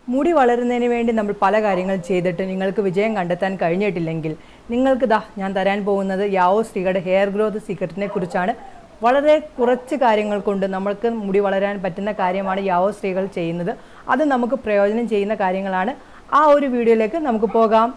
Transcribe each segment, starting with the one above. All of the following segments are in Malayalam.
മുടി വളരുന്നതിന് വേണ്ടി നമ്മൾ പല കാര്യങ്ങൾ ചെയ്തിട്ട് നിങ്ങൾക്ക് വിജയം കണ്ടെത്താൻ കഴിഞ്ഞിട്ടില്ലെങ്കിൽ നിങ്ങൾക്ക് ദാ ഞാൻ തരാൻ പോകുന്നത് യാവോ സ്ത്രീകളുടെ ഹെയർ ഗ്രോത്ത് സീക്രട്ടിനെ കുറിച്ചാണ് വളരെ കുറച്ച് കാര്യങ്ങൾ കൊണ്ട് നമ്മൾക്ക് മുടി വളരാൻ പറ്റുന്ന കാര്യമാണ് യാവോ സ്ത്രീകൾ ചെയ്യുന്നത് അത് നമുക്ക് പ്രയോജനം ചെയ്യുന്ന കാര്യങ്ങളാണ് ആ ഒരു വീഡിയോയിലേക്ക് നമുക്ക് പോകാം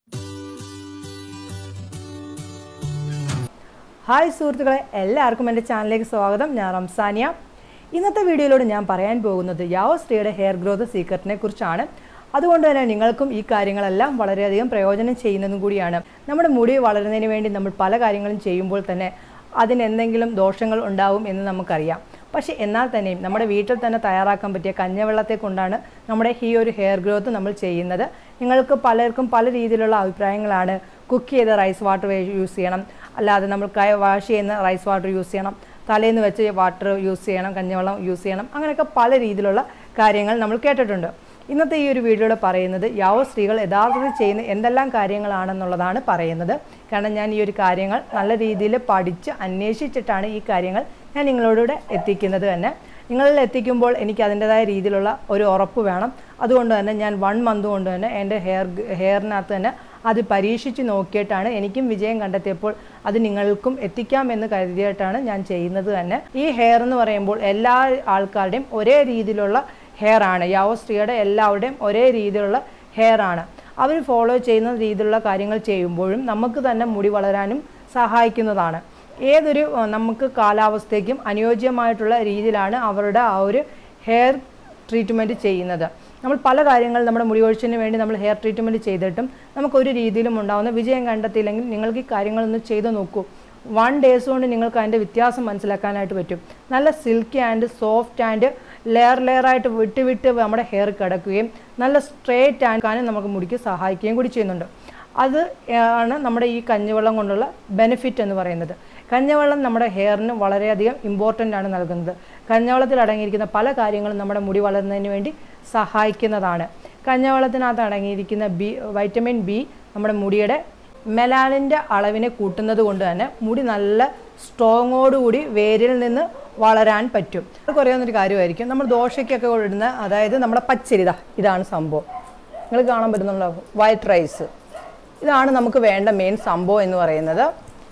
ഹായ് സുഹൃത്തുക്കളെ എല്ലാവർക്കും എൻ്റെ ചാനലിലേക്ക് സ്വാഗതം ഞാൻ റംസാനിയ ഇന്നത്തെ വീഡിയോയിലൂടെ ഞാൻ പറയാൻ പോകുന്നത് യാവോ സ്ത്രീയുടെ ഹെയർ ഗ്രോത്ത് സീക്രട്ടിനെ കുറിച്ചാണ് അതുകൊണ്ട് തന്നെ നിങ്ങൾക്കും ഈ കാര്യങ്ങളെല്ലാം വളരെയധികം പ്രയോജനം ചെയ്യുന്നതും കൂടിയാണ് നമ്മുടെ മുടി വളരുന്നതിന് വേണ്ടി നമ്മൾ പല കാര്യങ്ങളും ചെയ്യുമ്പോൾ തന്നെ അതിന് എന്തെങ്കിലും ദോഷങ്ങൾ ഉണ്ടാവും എന്ന് നമുക്കറിയാം പക്ഷേ എന്നാൽ തന്നെയും നമ്മുടെ വീട്ടിൽ തന്നെ തയ്യാറാക്കാൻ പറ്റിയ കഞ്ഞവെള്ളത്തെ കൊണ്ടാണ് നമ്മുടെ ഈ ഒരു ഹെയർ ഗ്രോത്ത് നമ്മൾ ചെയ്യുന്നത് നിങ്ങൾക്ക് പലർക്കും പല രീതിയിലുള്ള അഭിപ്രായങ്ങളാണ് കുക്ക് ചെയ്ത റൈസ് വാട്ടർ യൂസ് ചെയ്യണം അല്ലാതെ നമ്മൾ കൈ വാഷ് ചെയ്യുന്ന റൈസ് വാട്ടർ യൂസ് ചെയ്യണം തലേന്ന് വെച്ച് വാട്ടർ യൂസ് ചെയ്യണം കഞ്ഞിവെള്ളം യൂസ് ചെയ്യണം അങ്ങനെയൊക്കെ പല രീതിയിലുള്ള കാര്യങ്ങൾ നമ്മൾ കേട്ടിട്ടുണ്ട് ഇന്നത്തെ ഈ ഒരു വീഡിയോയിൽ പറയുന്നത് യാവോ സ്ത്രീകൾ യഥാർത്ഥത്തിൽ ചെയ്യുന്ന എന്തെല്ലാം കാര്യങ്ങളാണെന്നുള്ളതാണ് പറയുന്നത് കാരണം ഞാൻ ഈ ഒരു കാര്യങ്ങൾ നല്ല രീതിയിൽ പഠിച്ച് അന്വേഷിച്ചിട്ടാണ് ഈ കാര്യങ്ങൾ ഞാൻ നിങ്ങളോടുകൂടെ എത്തിക്കുന്നത് തന്നെ നിങ്ങളിൽ എത്തിക്കുമ്പോൾ എനിക്ക് അതിൻ്റെതായ രീതിയിലുള്ള ഒരു ഉറപ്പ് വേണം അതുകൊണ്ട് തന്നെ ഞാൻ വൺ മന്ത് കൊണ്ട് തന്നെ എൻ്റെ ഹെയർ ഹെയറിനകത്ത് തന്നെ അത് പരീക്ഷിച്ച് നോക്കിയിട്ടാണ് എനിക്കും വിജയം കണ്ടെത്തിയപ്പോൾ അത് നിങ്ങൾക്കും എത്തിക്കാമെന്ന് കരുതിയിട്ടാണ് ഞാൻ ചെയ്യുന്നത് തന്നെ ഈ ഹെയർ എന്ന് പറയുമ്പോൾ എല്ലാ ആൾക്കാരുടെയും ഒരേ രീതിയിലുള്ള ഹെയർ ആണ് യാവോ സ്ത്രീയുടെ എല്ലാവരുടെയും ഒരേ രീതിയിലുള്ള ഹെയർ ആണ് അവർ ഫോളോ ചെയ്യുന്ന രീതിയിലുള്ള കാര്യങ്ങൾ ചെയ്യുമ്പോഴും നമുക്ക് തന്നെ മുടി വളരാനും സഹായിക്കുന്നതാണ് ഏതൊരു അഹ് നമുക്ക് കാലാവസ്ഥയ്ക്കും അനുയോജ്യമായിട്ടുള്ള രീതിയിലാണ് അവരുടെ ആ ഒരു ഹെയർ ട്രീറ്റ്മെൻറ്റ് ചെയ്യുന്നത് നമ്മൾ പല കാര്യങ്ങൾ നമ്മുടെ മുടി ഒഴിച്ചിന് വേണ്ടി നമ്മൾ ഹെയർ ട്രീറ്റ്മെൻറ്റ് ചെയ്തിട്ടും നമുക്ക് ഒരു രീതിയിലും ഉണ്ടാകുന്ന വിജയം കണ്ടെത്തിയില്ലെങ്കിൽ നിങ്ങൾക്ക് ഈ കാര്യങ്ങളൊന്ന് ചെയ്ത് നോക്കൂ വൺ ഡേയ്സ് കൊണ്ട് നിങ്ങൾക്ക് അതിൻ്റെ വ്യത്യാസം മനസ്സിലാക്കാനായിട്ട് പറ്റും നല്ല silky and soft and layer ലെയറായിട്ട് വിട്ട് വിട്ട് നമ്മുടെ ഹെയർ കിടക്കുകയും നല്ല സ്ട്രേറ്റ് ആക്കാനും നമുക്ക് മുടിക്ക് സഹായിക്കുകയും കൂടി ചെയ്യുന്നുണ്ട് അത് ആണ് നമ്മുടെ ഈ കഞ്ഞിവെള്ളം കൊണ്ടുള്ള ബെനിഫിറ്റ് എന്ന് പറയുന്നത് കഞ്ഞിവെള്ളം നമ്മുടെ ഹെയറിന് വളരെയധികം ഇമ്പോർട്ടൻ്റ് ആണ് നൽകുന്നത് കഞ്ഞവെള്ളത്തിൽ അടങ്ങിയിരിക്കുന്ന പല കാര്യങ്ങളും നമ്മുടെ മുടി വളരുന്നതിന് വേണ്ടി സഹായിക്കുന്നതാണ് കഞ്ഞവെള്ളത്തിനകത്ത് അടങ്ങിയിരിക്കുന്ന ബി വൈറ്റമിൻ ബി നമ്മുടെ മുടിയുടെ മെലാനിൻ്റെ അളവിനെ കൂട്ടുന്നത് കൊണ്ട് തന്നെ മുടി നല്ല സ്ട്രോങ്ങോടുകൂടി വേരിൽ നിന്ന് വളരാൻ പറ്റും അത് കുറയുന്നൊരു കാര്യമായിരിക്കും നമ്മൾ ദോശയ്ക്കൊക്കെ ഇടുന്ന അതായത് നമ്മുടെ പച്ചരിത ഇതാണ് സംഭവം നിങ്ങൾ കാണാൻ പറ്റുന്നുണ്ടോ വൈറ്റ് റൈസ് ഇതാണ് നമുക്ക് വേണ്ട മെയിൻ സംഭവം എന്ന് പറയുന്നത്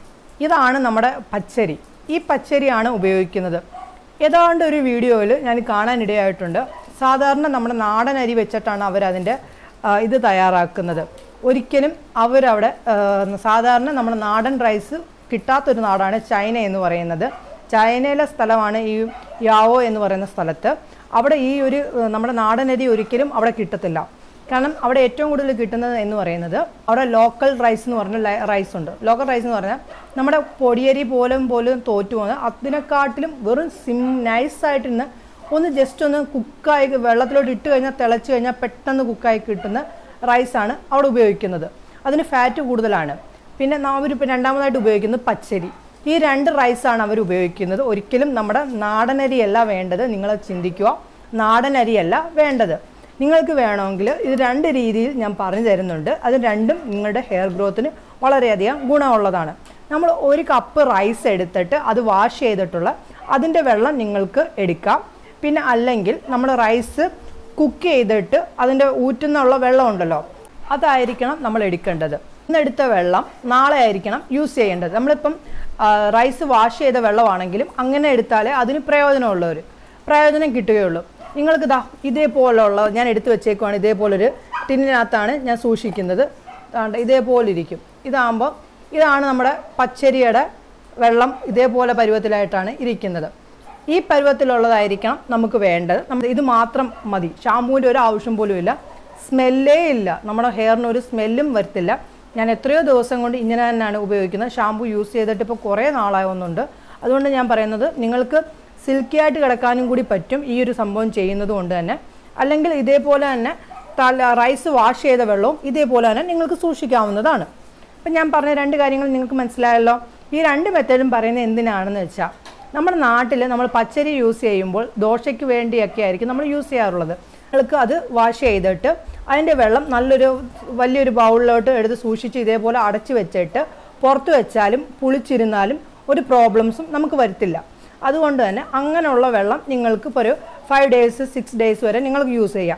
ഇതാണ് നമ്മുടെ പച്ചരി ഈ പച്ചരിയാണ് ഉപയോഗിക്കുന്നത് ഏതാണ്ട് ഒരു വീഡിയോയിൽ ഞാൻ കാണാനിടയായിട്ടുണ്ട് സാധാരണ നമ്മുടെ നാടൻ അരി വെച്ചിട്ടാണ് അവരതിൻ്റെ ആ, ഇത് തയ്യാറാക്കുന്നത് ഒരിക്കലും അവരവിടെ ആ, സാധാരണ നമ്മുടെ നാടൻ റൈസ് കിട്ടാത്തൊരു നാടാണ് ചൈന എന്ന് പറയുന്നത് ചൈനയിലെ സ്ഥലമാണ് ഈ യാവോ എന്ന് പറയുന്ന സ്ഥലത്ത് അവിടെ ഈ ഒരു ആ, നമ്മുടെ നാടൻ അരി ഒരിക്കലും അവിടെ കിട്ടത്തില്ല കാരണം അവിടെ ഏറ്റവും കൂടുതൽ കിട്ടുന്നത് എന്ന് പറയുന്നത് അവിടെ ലോക്കൽ റൈസ് എന്ന് പറഞ്ഞ ലൈ- റൈസ് ഉണ്ട് ലോക്കൽ റൈസ് എന്ന് പറഞ്ഞാൽ നമ്മുടെ പൊടിയരി പോലും പോലും തോറ്റു പോകുന്നത് അതിനെക്കാട്ടിലും വെറും സിം നൈസായിട്ടിരുന്ന് ഒന്ന് ജസ്റ്റ് ഒന്ന് കുക്കായി വെള്ളത്തിലോട്ട് ഇട്ട് കഴിഞ്ഞാൽ തിളച്ച് കഴിഞ്ഞാൽ പെട്ടെന്ന് കുക്കായി കിട്ടുന്ന റൈസാണ് അവിടെ ഉപയോഗിക്കുന്നത് അതിന് ഫാറ്റ് കൂടുതലാണ് പിന്നെ അവരിപ്പോൾ രണ്ടാമതായിട്ട് ഉപയോഗിക്കുന്നത് പച്ചരി ഈ രണ്ട് റൈസാണ് അവർ ഉപയോഗിക്കുന്നത് ഒരിക്കലും നമ്മുടെ നാടൻ അരിയല്ല വേണ്ടത് നിങ്ങൾ ചിന്തിക്കുക നാടൻ അരിയല്ല വേണ്ടത് നിങ്ങൾക്ക് വേണമെങ്കിൽ ഇത് രണ്ട് രീതിയിൽ ഞാൻ പറഞ്ഞു തരുന്നുണ്ട് അത് രണ്ടും നിങ്ങളുടെ ഹെയർ ഗ്രോത്തിന് വളരെയധികം ഗുണമുള്ളതാണ് നമ്മൾ ഒരു കപ്പ് റൈസ് എടുത്തിട്ട് അത് വാഷ് ചെയ്തിട്ടുള്ള അതിൻ്റെ വെള്ളം നിങ്ങൾക്ക് എടുക്കാം പിന്നെ അല്ലെങ്കിൽ നമ്മൾ റൈസ് കുക്ക് ചെയ്തിട്ട് അതിൻ്റെ ഊറ്റുന്നുള്ള വെള്ളം ഉണ്ടല്ലോ അതായിരിക്കണം നമ്മൾ എടുക്കേണ്ടത് ഇന്നെടുത്ത വെള്ളം നാളെ ആയിരിക്കണം യൂസ് ചെയ്യേണ്ടത് നമ്മളിപ്പം ആ, റൈസ് വാഷ് ചെയ്ത വെള്ളമാണെങ്കിലും അങ്ങനെ എടുത്താലേ അതിന് പ്രയോജനമുള്ളവർ പ്രയോജനം കിട്ടുകയുള്ളൂ നിങ്ങൾക്ക് ദാ ഇതേപോലുള്ള ഞാൻ എടുത്തു വെച്ചേക്കുവാണ് ഇതേപോലൊരു ടിന്നിനകത്താണ് ഞാൻ സൂക്ഷിക്കുന്നത് ദാണ്ട് ഇതേപോലെ ഇരിക്കും ഇതാകുമ്പോൾ ഇതാണ് നമ്മുടെ പച്ചരിയുടെ വെള്ളം ഇതേപോലെ പരുവത്തിലായിട്ടാണ് ഇരിക്കുന്നത് ഈ പരുവത്തിലുള്ളതായിരിക്കണം നമുക്ക് വേണ്ടത് നമ്മൾ ഇത് മാത്രം മതി ഷാമ്പൂവിൻ്റെ ഒരു ആവശ്യം പോലും ഇല്ല സ്മെല്ലേ ഇല്ല നമ്മുടെ ഹെയറിന് ഒരു സ്മെല്ലും വരത്തില്ല ഞാൻ എത്രയോ ദിവസം കൊണ്ട് ഇങ്ങനെ തന്നെയാണ് ഉപയോഗിക്കുന്നത് ഷാമ്പു യൂസ് ചെയ്തിട്ട് ഇപ്പോൾ കുറേ നാളാവുന്നുണ്ട് അതുകൊണ്ട് ഞാൻ പറയുന്നത് നിങ്ങൾക്ക് സിൽക്കി ആയിട്ട് കിടക്കാനും കൂടി പറ്റും ഈ ഒരു സംഭവം ചെയ്യുന്നത് കൊണ്ട് തന്നെ അല്ലെങ്കിൽ ഇതേപോലെ തന്നെ തല റൈസ് വാഷ് ചെയ്ത വെള്ളവും ഇതേപോലെ തന്നെ നിങ്ങൾക്ക് സൂക്ഷിക്കാവുന്നതാണ് അപ്പം ഞാൻ പറഞ്ഞ രണ്ട് കാര്യങ്ങൾ നിങ്ങൾക്ക് മനസ്സിലായല്ലോ ഈ രണ്ട് മെത്തേഡും പറയുന്നത് എന്തിനാണെന്ന് വെച്ചാൽ നമ്മുടെ നാട്ടിൽ നമ്മൾ പച്ചരി യൂസ് ചെയ്യുമ്പോൾ ദോശയ്ക്ക് വേണ്ടിയൊക്കെ ആയിരിക്കും നമ്മൾ യൂസ് ചെയ്യാറുള്ളത് നിങ്ങൾക്ക് അത് വാഷ് ചെയ്തിട്ട് അതിൻ്റെ വെള്ളം നല്ലൊരു വലിയൊരു ബൗളിലോട്ട് എടുത്ത് സൂക്ഷിച്ച് ഇതേപോലെ അടച്ചു വെച്ചിട്ട് പുറത്ത് വെച്ചാലും പുളിച്ചിരുന്നാലും ഒരു പ്രോബ്ലംസും നമുക്ക് വരത്തില്ല അതുകൊണ്ട് തന്നെ അങ്ങനെയുള്ള വെള്ളം നിങ്ങൾക്ക് ഇപ്പോൾ ഒരു ഫൈവ് ഡേയ്സ് സിക്സ് ഡേയ്സ് വരെ നിങ്ങൾക്ക് യൂസ് ചെയ്യാം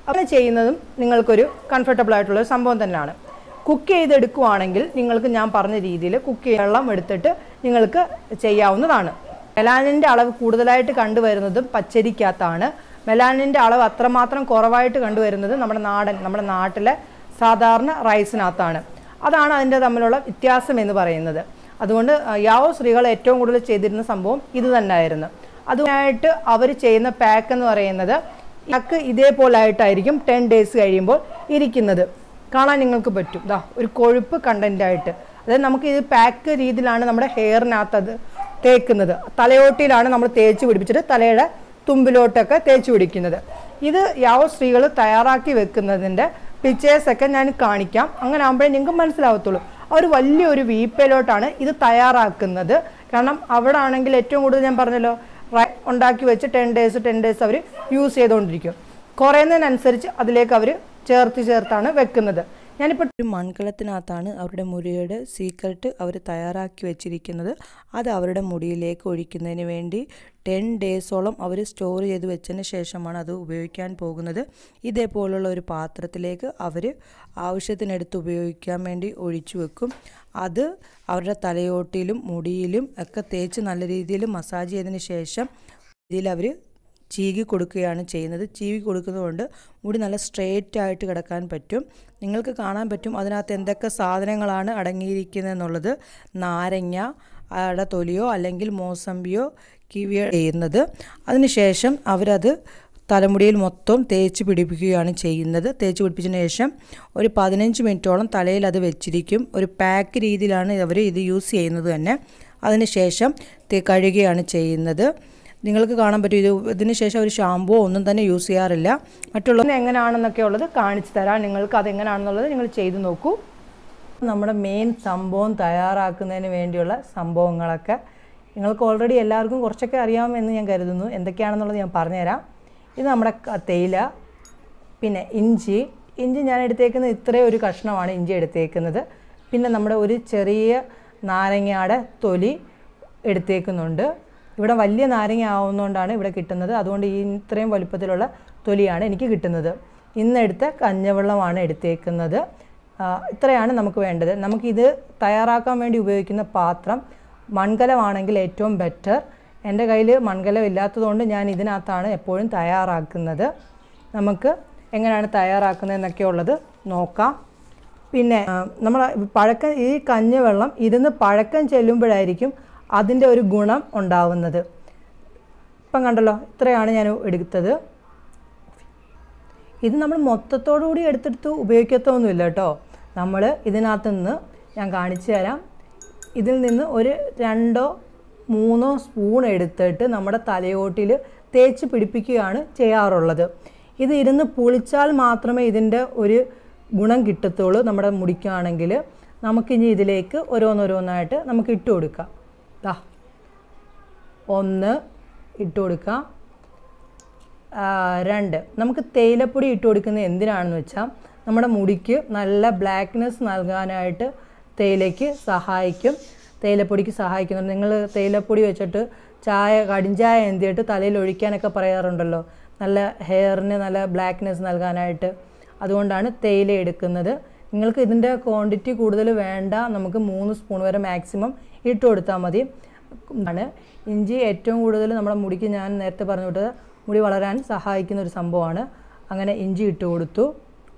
അങ്ങനെ ചെയ്യുന്നതും നിങ്ങൾക്കൊരു കംഫർട്ടബിൾ ആയിട്ടുള്ള ഒരു സംഭവം തന്നെയാണ് കുക്ക് ചെയ്തെടുക്കുവാണെങ്കിൽ നിങ്ങൾക്ക് ഞാൻ പറഞ്ഞ രീതിയിൽ കുക്ക് വെള്ളം എടുത്തിട്ട് നിങ്ങൾക്ക് ചെയ്യാവുന്നതാണ് മെലാനിൻ്റെ അളവ് കൂടുതലായിട്ട് കണ്ടുവരുന്നതും പച്ചരിക്കകത്താണ് മെലാനിൻ്റെ അളവ് അത്രമാത്രം കുറവായിട്ട് കണ്ടുവരുന്നത് നമ്മുടെ നാടൻ നമ്മുടെ നാട്ടിലെ സാധാരണ റൈസിനകത്താണ് അതാണ് അതിൻ്റെ തമ്മിലുള്ള വ്യത്യാസം എന്ന് പറയുന്നത് അതുകൊണ്ട് യാവോ സ്ത്രീകൾ ഏറ്റവും കൂടുതൽ ചെയ്തിരുന്ന സംഭവം ഇത് തന്നെയായിരുന്നു അതുമായിട്ട് അവർ ചെയ്യുന്ന പാക്ക് എന്ന് പറയുന്നത് പാക്ക് ഇതേപോലായിട്ടായിരിക്കും ടെൻ ഡേയ്സ് കഴിയുമ്പോൾ ഇരിക്കുന്നത് കാണാൻ നിങ്ങൾക്ക് പറ്റും ദാ ഒരു കൊഴുപ്പ് കണ്ടൻ്റായിട്ട് അതായത് നമുക്ക് ഇത് പാക്ക് രീതിയിലാണ് നമ്മുടെ ഹെയറിനകത്ത് അത് തേക്കുന്നത് തലയോട്ടിയിലാണ് നമ്മൾ തേച്ച് പിടിപ്പിച്ചിട്ട് തലയുടെ തുമ്പിലോട്ടൊക്കെ തേച്ച് പിടിക്കുന്നത് ഇത് യാവോ സ്ത്രീകൾ തയ്യാറാക്കി വെക്കുന്നതിൻ്റെ പിക്ചേഴ്സ് ഒക്കെ ഞാൻ കാണിക്കാം അങ്ങനെ ആകുമ്പോഴേ നിങ്ങൾക്ക് മനസ്സിലാവത്തുള്ളൂ അവർ വലിയൊരു വീപ്പയിലോട്ടാണ് ഇത് തയ്യാറാക്കുന്നത് കാരണം അവിടെ ആണെങ്കിൽ ഏറ്റവും കൂടുതൽ ഞാൻ പറഞ്ഞല്ലോ റൈ- ഉണ്ടാക്കി വെച്ച് ടെൻ ഡേയ്സ് ടെൻ ഡേയ്സ് അവർ യൂസ് ചെയ്തുകൊണ്ടിരിക്കും കുറയുന്നതിനനുസരിച്ച് അതിലേക്ക് അവർ ചേർത്ത് ചേർത്താണ് വെക്കുന്നത് ഞാനിപ്പോൾ ഒരു മൺകലത്തിനകത്താണ് അവരുടെ മുടിയുടെ സീക്രട്ട് അവർ തയ്യാറാക്കി വെച്ചിരിക്കുന്നത് അത് അവരുടെ മുടിയിലേക്ക് ഒഴിക്കുന്നതിന് വേണ്ടി ടെൻ ഡേയ്സോളം അവർ സ്റ്റോർ ചെയ്ത് വെച്ചതിന് ശേഷമാണ് അത് ഉപയോഗിക്കാൻ പോകുന്നത് ഇതേപോലുള്ള ഒരു പാത്രത്തിലേക്ക് അവർ ആവശ്യത്തിനെടുത്ത് ഉപയോഗിക്കാൻ വേണ്ടി ഒഴിച്ചു വെക്കും അത് അവരുടെ തലയോട്ടിയിലും മുടിയിലും ഒക്കെ തേച്ച് നല്ല രീതിയിൽ മസാജ് ചെയ്തതിന് ശേഷം ഇതിൽ അവർ ചീകി കൊടുക്കുകയാണ് ചെയ്യുന്നത് ചീകി കൊടുക്കുന്നതുകൊണ്ട് മുടി നല്ല സ്ട്രെയിറ്റ് ആയിട്ട് കിടക്കാൻ പറ്റും നിങ്ങൾക്ക് കാണാൻ പറ്റും അതിനകത്ത് എന്തൊക്കെ സാധനങ്ങളാണ് അടങ്ങിയിരിക്കുന്നതെന്നുള്ളത് നാരങ്ങ അട തൊലിയോ അല്ലെങ്കിൽ മോസമ്പിയോ കിവിയോ ചെയ്യുന്നത് അതിനുശേഷം അവരത് തലമുടിയിൽ മൊത്തം തേച്ച് പിടിപ്പിക്കുകയാണ് ചെയ്യുന്നത് തേച്ച് പിടിപ്പിച്ചതിന് ശേഷം ഒരു പതിനഞ്ച് മിനിറ്റോളം തലയിൽ അത് വെച്ചിരിക്കും ഒരു പാക്ക് രീതിയിലാണ് അവർ ഇത് യൂസ് ചെയ്യുന്നത് തന്നെ അതിനുശേഷം തേ- കഴുകുകയാണ് ചെയ്യുന്നത് നിങ്ങൾക്ക് കാണാൻ പറ്റും ഇത് ഇതിന് ശേഷം ഒരു ഷാമ്പോ ഒന്നും തന്നെ യൂസ് ചെയ്യാറില്ല മറ്റുള്ള ഇത് എങ്ങനെയാണെന്നൊക്കെ ഉള്ളത് കാണിച്ചു തരാം നിങ്ങൾക്ക് അത് എങ്ങനെയാണെന്നുള്ളത് നിങ്ങൾ ചെയ്തു നോക്കൂ നമ്മുടെ മെയിൻ സംഭവം തയ്യാറാക്കുന്നതിന് വേണ്ടിയുള്ള സംഭവങ്ങളൊക്കെ നിങ്ങൾക്ക് ഓൾറെഡി എല്ലാവർക്കും കുറച്ചൊക്കെ അറിയാമെന്ന് ഞാൻ കരുതുന്നു എന്തൊക്കെയാണെന്നുള്ളത് ഞാൻ പറഞ്ഞുതരാം ഇത് നമ്മുടെ ക- തേയില പിന്നെ ഇഞ്ചി ഇഞ്ചി ഞാൻ എടുത്തേക്കുന്നത് ഇത്രയും ഒരു കഷ്ണമാണ് ഇഞ്ചി എടുത്തേക്കുന്നത് പിന്നെ നമ്മുടെ ഒരു ചെറിയ നാരങ്ങയുടെ തൊലി എടുത്തേക്കുന്നുണ്ട് ഇവിടെ വലിയ നാരങ്ങ ആവുന്നതുകൊണ്ടാണ് ഇവിടെ കിട്ടുന്നത് അതുകൊണ്ട് ഈ ഇത്രയും വലുപ്പത്തിലുള്ള തൊലിയാണ് എനിക്ക് കിട്ടുന്നത് ഇന്നെടുത്ത കഞ്ഞവെള്ളമാണ് എടുത്തേക്കുന്നത് ആ, ഇത്രയാണ് നമുക്ക് വേണ്ടത് നമുക്കിത് തയ്യാറാക്കാൻ വേണ്ടി ഉപയോഗിക്കുന്ന പാത്രം മൺകലമാണെങ്കിൽ ഏറ്റവും ബെറ്റർ എൻ്റെ കയ്യിൽ മൺകലം ഇല്ലാത്തതുകൊണ്ട് ഞാൻ ഇതിനകത്താണ് എപ്പോഴും തയ്യാറാക്കുന്നത് നമുക്ക് എങ്ങനെയാണ് തയ്യാറാക്കുന്നതെന്നൊക്കെ ഉള്ളത് നോക്കാം പിന്നെ നമ്മൾ പഴക്കം ഈ കഞ്ഞിവെള്ളം ഇരുന്ന് പഴക്കം ചെല്ലുമ്പോഴായിരിക്കും അതിൻ്റെ ഒരു ഗുണം ഉണ്ടാവുന്നത് ഇപ്പം കണ്ടല്ലോ ഇത്രയാണ് ഞാൻ എടുത്തത് ഇത് നമ്മൾ മൊത്തത്തോടു കൂടി എടുത്തെടുത്ത് ഉപയോഗിക്കത്തൊന്നുമില്ല കേട്ടോ നമ്മൾ ഇതിനകത്ത് നിന്ന് ഞാൻ കാണിച്ചു തരാം ഇതിൽ നിന്ന് ഒരു രണ്ടോ മൂന്നോ സ്പൂൺ എടുത്തിട്ട് നമ്മുടെ തലയോട്ടിൽ തേച്ച് പിടിപ്പിക്കുകയാണ് ചെയ്യാറുള്ളത് ഇത് ഇരുന്ന് പുളിച്ചാൽ മാത്രമേ ഇതിൻ്റെ ഒരു ഗുണം കിട്ടത്തുള്ളൂ നമ്മുടെ മുടിക്കാണെങ്കിൽ നമുക്കിനി ഇതിലേക്ക് ഓരോന്നോരോന്നായിട്ട് നമുക്ക് ഇട്ട് കൊടുക്കാം ദാ ഒന്ന് ഇട്ട് കൊടുക്കാം ആ, രണ്ട് നമുക്ക് തേയിലപ്പൊടി ഇട്ട് കൊടുക്കുന്നത് എന്തിനാണെന്ന് വെച്ചാൽ നമ്മുടെ മുടിക്ക് നല്ല ബ്ലാക്ക്നെസ് നൽകാനായിട്ട് തേയിലയ്ക്ക് സഹായിക്കും തേയിലപ്പൊടിക്ക് സഹായിക്കുന്നുണ്ട് നിങ്ങൾ തേയിലപ്പൊടി വെച്ചിട്ട് ചായ കടിഞ്ചായ എന്തിയിട്ട് തലയിൽ ഒഴിക്കാനൊക്കെ പറയാറുണ്ടല്ലോ നല്ല ഹെയറിന് നല്ല ബ്ലാക്ക്നെസ് നൽകാനായിട്ട് അതുകൊണ്ടാണ് തേയില എടുക്കുന്നത് നിങ്ങൾക്ക് ഇതിൻ്റെ ക്വാണ്ടിറ്റി കൂടുതൽ വേണ്ട നമുക്ക് മൂന്ന് സ്പൂൺ വരെ മാക്സിമം ഇട്ട് കൊടുത്താൽ മതി ആണ് ഇഞ്ചി ഏറ്റവും കൂടുതൽ നമ്മുടെ മുടിക്ക് ഞാൻ നേരത്തെ പറഞ്ഞു വിട്ടത് മുടി വളരാൻ സഹായിക്കുന്ന ഒരു സംഭവമാണ് അങ്ങനെ ഇഞ്ചി ഇട്ട് കൊടുത്തു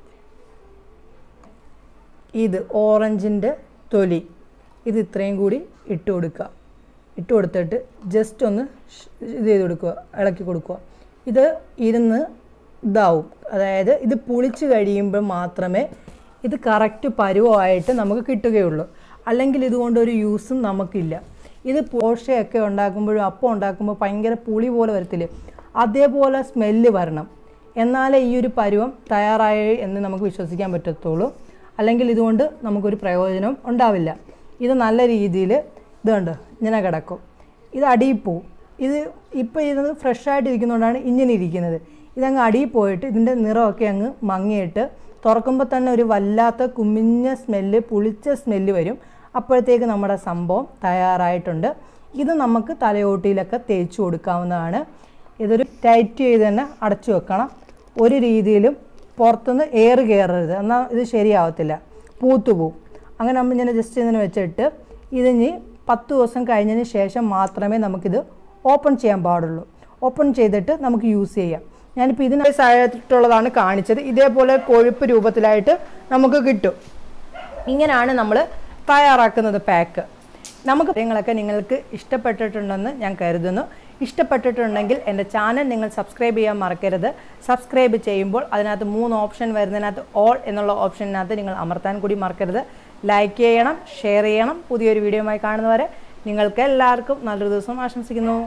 ഇത് ഓറഞ്ചിൻ്റെ തൊലി ഇത് ഇത്രയും കൂടി ഇട്ട് കൊടുക്കുക ഇട്ട് കൊടുത്തിട്ട് ജസ്റ്റ് ഒന്ന് ഷ് ഇത് ചെയ്ത് കൊടുക്കുക ഇളക്കി കൊടുക്കുക ഇത് ഇരുന്ന് ഇതാവും അതായത് ഇത് പുളിച്ച് കഴിയുമ്പോൾ മാത്രമേ ഇത് കറക്റ്റ് പരുവമായിട്ട് നമുക്ക് കിട്ടുകയുള്ളൂ അല്ലെങ്കിൽ ഇതുകൊണ്ട് ഒരു യൂസും നമുക്കില്ല ഇത് പോഷയൊക്കെ ഉണ്ടാക്കുമ്പോഴും അപ്പം ഉണ്ടാക്കുമ്പോൾ ഭയങ്കര പുളി പോലെ വരത്തില്ലേ അതേപോലെ സ്മെല്ല് വരണം എന്നാലേ ഈ ഒരു പരുവം തയ്യാറായി എന്ന് നമുക്ക് വിശ്വസിക്കാൻ പറ്റത്തുള്ളൂ അല്ലെങ്കിൽ ഇതുകൊണ്ട് നമുക്കൊരു പ്രയോജനം ഉണ്ടാവില്ല ഇത് നല്ല രീതിയിൽ ഇത് കണ്ടോ ഇങ്ങനെ കിടക്കും ഇത് അടിയിൽ പോവും ഇത് ഇപ്പോൾ ഇത് ഫ്രഷായിട്ട് ഇരിക്കുന്നതുകൊണ്ടാണ് ഇങ്ങനെ ഇരിക്കുന്നത് ഇതങ്ങ് അടിയിൽ പോയിട്ട് ഇതിൻ്റെ നിറമൊക്കെ അങ്ങ് മങ്ങിയിട്ട് തുറക്കുമ്പോൾ തന്നെ ഒരു വല്ലാത്ത കുമിഞ്ഞ സ്മെല്ല് പുളിച്ച സ്മെല്ല് വരും അപ്പോഴത്തേക്ക് നമ്മുടെ സംഭവം തയ്യാറായിട്ടുണ്ട് ഇത് നമുക്ക് തലയോട്ടിയിലൊക്കെ തേച്ച് കൊടുക്കാവുന്നതാണ് ഇതൊരു ടൈറ്റ് ചെയ്ത് തന്നെ അടച്ചു വെക്കണം ഒരു രീതിയിലും പുറത്തുനിന്ന് എയർ കയറരുത് എന്നാൽ ഇത് ശരിയാവത്തില്ല പൂത്തു പോവും അങ്ങനെ നമ്മൾ ഇങ്ങനെ ജസ്റ്റ് ഇങ്ങനെ വെച്ചിട്ട് ഇതിന് പത്ത് ദിവസം കഴിഞ്ഞതിന് ശേഷം മാത്രമേ നമുക്കിത് ഓപ്പൺ ചെയ്യാൻ പാടുള്ളൂ ഓപ്പൺ ചെയ്തിട്ട് നമുക്ക് യൂസ് ചെയ്യാം ഞാനിപ്പോൾ ഇതിന് ആയിട്ടുള്ളതാണ് കാണിച്ചത് ഇതേപോലെ കൊഴുപ്പ് രൂപത്തിലായിട്ട് നമുക്ക് കിട്ടും ഇങ്ങനെയാണ് നമ്മൾ തയ്യാറാക്കുന്നത് പാക്ക് നമുക്ക് കാര്യങ്ങളൊക്കെ നിങ്ങൾക്ക് ഇഷ്ടപ്പെട്ടിട്ടുണ്ടെന്ന് ഞാൻ കരുതുന്നു ഇഷ്ടപ്പെട്ടിട്ടുണ്ടെങ്കിൽ എൻ്റെ ചാനൽ നിങ്ങൾ സബ്സ്ക്രൈബ് ചെയ്യാൻ മറക്കരുത് സബ്സ്ക്രൈബ് ചെയ്യുമ്പോൾ അതിനകത്ത് മൂന്ന് ഓപ്ഷൻ വരുന്നതിനകത്ത് ഓൾ എന്നുള്ള ഓപ്ഷനകത്ത് നിങ്ങൾ അമർത്താൻ കൂടി മറക്കരുത് ലൈക്ക് ചെയ്യണം ഷെയർ ചെയ്യണം പുതിയൊരു വീഡിയോയുമായി കാണുന്നവരെ നിങ്ങൾക്ക് എല്ലാവർക്കും നല്ലൊരു ദിവസം ആശംസിക്കുന്നു